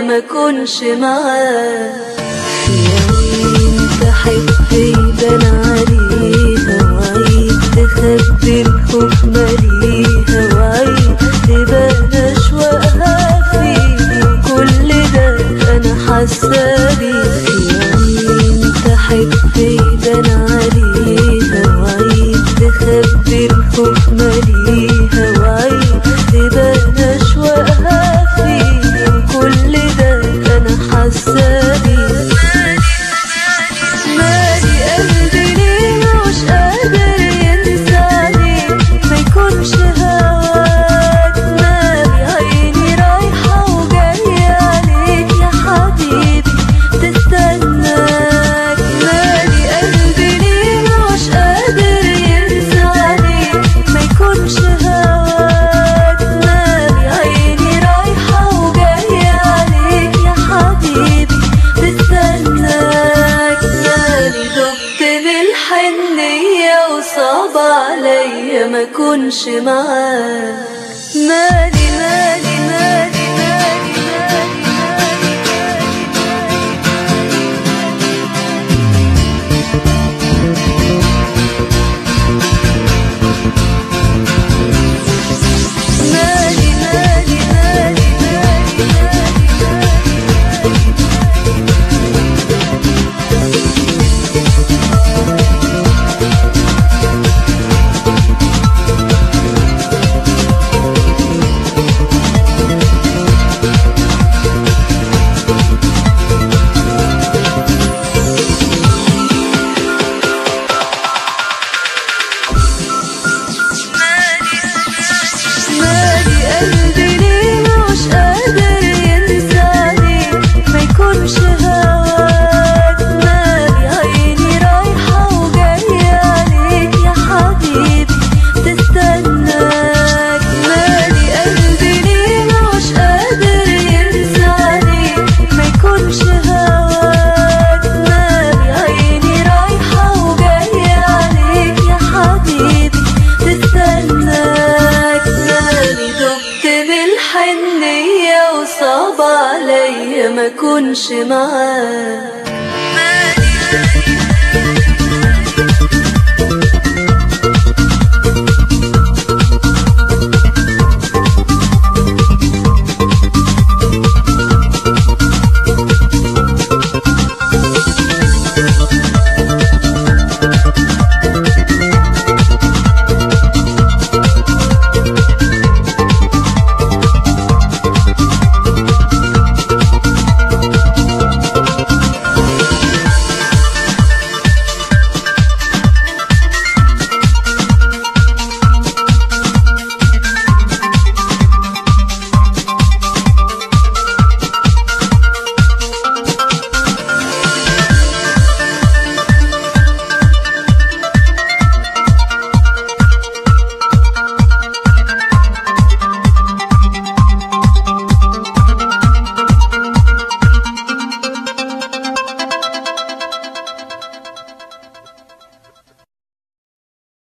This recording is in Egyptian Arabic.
ما كنش معاه يومين تحب يبان عليها وعيد تخبي الخوف مليها وعيد تبان أشواقها فيه كل ده أنا حاسة بيه يومين تحب يبان عليها وعيد تخبي الخوف مليها وعيد تبان أشواقها فيه كل ده أنا حاسة بيه مالي قلبي ليه مش قادر ينساني ما يكونش هواك مالي عيني رايحة وجاية عليك يا حبيبي تستناك مالي قلبي ليه مش قادر ينساني ما يكونش هواك مالي عيني رايحة وجاية عليك يا حبيبي تستناك مالي دبت بالحنية وصعب عليا ما كنش معاك مالي مالي مالي مالي مالي مالي مالي مالي مالي مالي مالي قلبي ليه مش قادر ينساني ما يكونش هواك مالي عيني رايحة وجاية عليك يا حبيبي تستناك مالي قلبي ليه مش قادر ينساني ما يكونش هواك مالي عيني رايحة وجاية عليك يا حبيبي تستناك مالي دبت بالحنية وصعب عليا ما كنش معاك